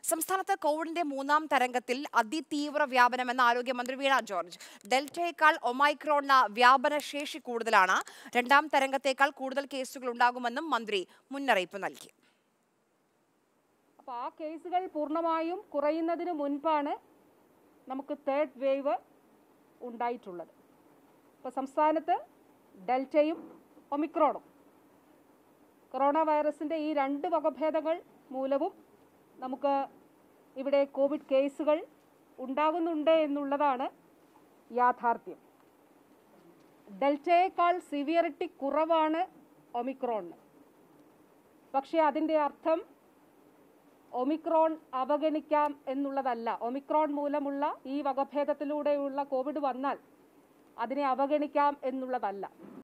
സംസ്ഥാനത്ത് കോവിഡിന്റെ മൂന്നാം തരംഗത്തിൽ അതിതീവ്ര വ്യാപനമെന്ന് ആരോഗ്യമന്ത്രി വീണ ജോർജ് ഡെൽറ്റയേക്കാൾ ഒമൈക്രോണിന് വ്യാപന ശേഷി കൂടുതലാണ് രണ്ടാം തരംഗത്തേക്കാൾ കൂടുതൽ കേസുകൾ ഉണ്ടാകുമെന്നും മന്ത്രി മുന്നറിയിപ്പ് നൽകി അപ്പോൾ ആ കേസുകൾ പൂർണ്ണമായും കുറയുന്നതിന് മുൻപാണ് നമുക്ക് തേർഡ് വേവ് ഉണ്ടായിട്ടുള്ളത് ഇപ്പോൾ സംസ്ഥാനത്ത് ഡെൽറ്റയും ഒമിക്രോണും കൊറോണ വൈറസിൻ്റെ ഈ രണ്ട് വകഭേദങ്ങൾ മൂലവും നമുക്ക് ഇവിടെ കോവിഡ് കേസുകൾ ഉണ്ടാകുന്നുണ്ട് എന്നുള്ളതാണ് യാഥാർത്ഥ്യം ഡെൽറ്റയേക്കാൾ സിവിയറിറ്റി കുറവാണ് ഒമിക്രോണിന് പക്ഷേ അതിൻ്റെ അർത്ഥം ഒമിക്രോൺ അവഗണിക്കാം എന്നുള്ളതല്ല ഒമിക്രോൺ മൂലമുള്ള ഈ വകഭേദത്തിലൂടെയുള്ള കോവിഡ് വന്നാൽ അതിനെ അവഗണിക്കാം എന്നുള്ളതല്ല